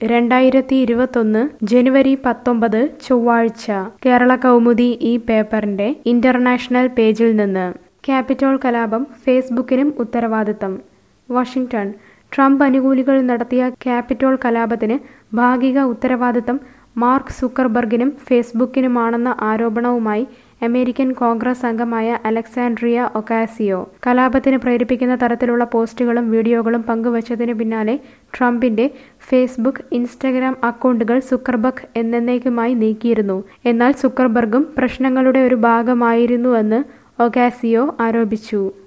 രണ്ടായിരത്തി ഇരുപത്തൊന്ന് ജനുവരി പത്തൊമ്പത് ചൊവ്വാഴ്ച കേരള കൗമുദി ഈ പേപ്പറിന്റെ ഇന്റർനാഷണൽ പേജിൽ നിന്ന് ക്യാപിറ്റോൾ കലാപം ഫേസ്ബുക്കിനും ഉത്തരവാദിത്തം വാഷിംഗ്ടൺ ട്രംപ് അനുകൂലികൾ നടത്തിയ ക്യാപിറ്റോൾ കലാപത്തിന് ഭാഗിക ഉത്തരവാദിത്തം മാർക്ക് സുക്കർബർഗിനും ഫേസ്ബുക്കിനുമാണെന്ന ആരോപണവുമായി അമേരിക്കൻ കോൺഗ്രസ് അംഗമായ അലക്സാൻഡ്രിയ ഒക്കാസിയോ കലാപത്തിന് പ്രേരിപ്പിക്കുന്ന തരത്തിലുള്ള പോസ്റ്റുകളും വീഡിയോകളും പങ്കുവച്ചതിന് പിന്നാലെ ട്രംപിന്റെ ഫേസ്ബുക്ക് ഇൻസ്റ്റഗ്രാം അക്കൗണ്ടുകൾ സുക്കർബർഗ് എന്നേക്കുമായി നീക്കിയിരുന്നു എന്നാൽ സുക്കർബർഗും പ്രശ്നങ്ങളുടെ ഒരു ഭാഗമായിരുന്നുവെന്ന് ഒക്കാസിയോ ആരോപിച്ചു